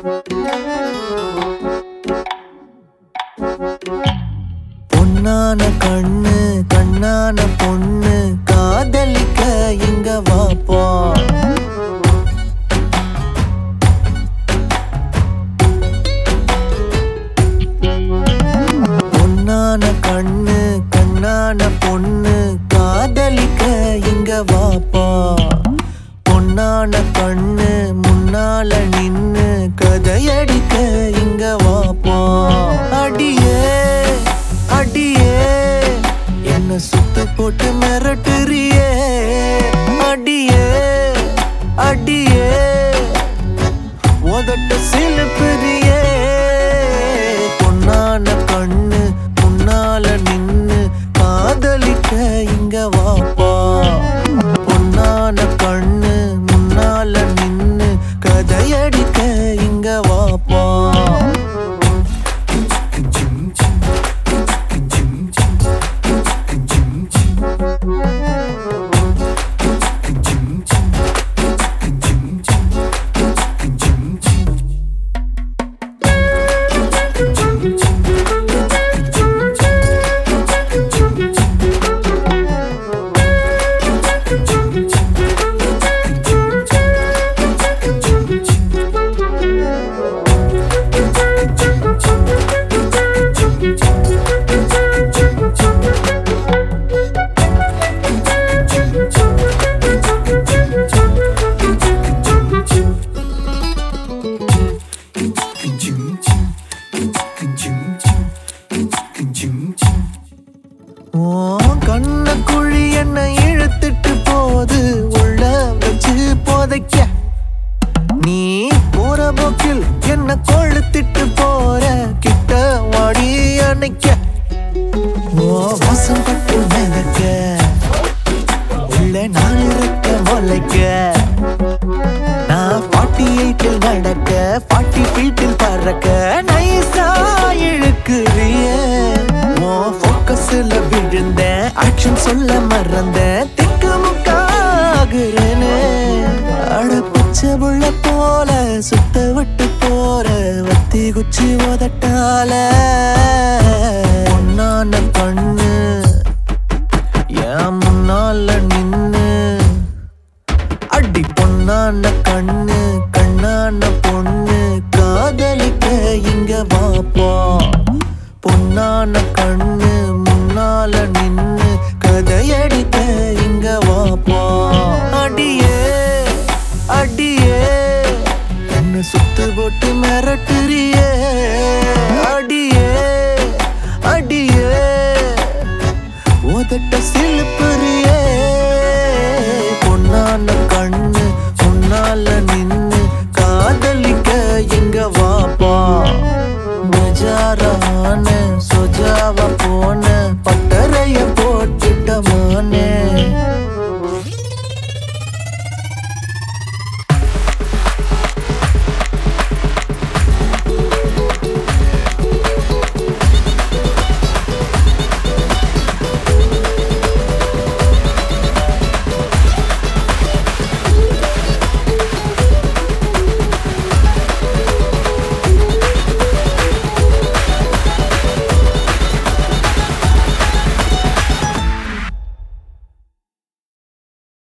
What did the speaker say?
பொன்னான கண்ணு கண்ணான பொண்ணு காதலிக்க இங்க வாப்பா பொன்னான கண்ணு கண்ணான பொண்ணு காதலிக்க இங்க வாப்பா பொன்னான கண்ணு முன்னால நின்னு கதையடிக்க இங்க வாப்பா அடியே அடியே என்ன சுத்து போட்டு மிரட்டுறியே அடியே அடியே உதட்ட சிலுப்புறியே பொன்னான கண்ணு முன்னால நின்னு காதலிக்க இங்க வாப்பா பொன்னான கண்ணு முன்னால நின்னு கதையடிக்க இங்க வாப்பா உன் கண்ண குழி என்ன இழுத்துட்டு போது உள்ள வச்சு போதைக்க நீ போற போக்கில் என்ன கொழுத்திட்டு போற கிட்ட வாடி அணைக்க ஓ வாசம் பட்டு மிதக்க உள்ள நான் இருக்க முளைக்க நான் ஃபார்ட்டி எயிட்டில் நடக்க ஃபார்ட்டி ஃபீட்டில் பறக்க நைஸா இழுக்குறிய ஓ ஃபோக்கஸ்ல விழுந்தேன் ஆக்ஷன் சொல்ல மறந்தேன் திக்கு முக்காகுறேன்னு அட பச்சை புள்ள போல சுத்த விட்டு போற வத்தி குச்சி உதட்டால பொன்னான கண்ணு என் முன்னால நின்னு அடி பொன்னான கண்ணு கண்ணான பொண்ணு காதலிக்க இங்க வாப்பா பொன்னான கண்ணு முன்னால நின்னு கதையடிக்க இங்க வாப்பா அடியே அடியே என்ன சுத்து போட்டு மிரட்டுறியே அடியே அடியே உதட்ட சிலுப்புறியே பொன்னான கண்ணு முன்னால நின்னு காதலிக்க எங்க வாப்பா பெஜாரான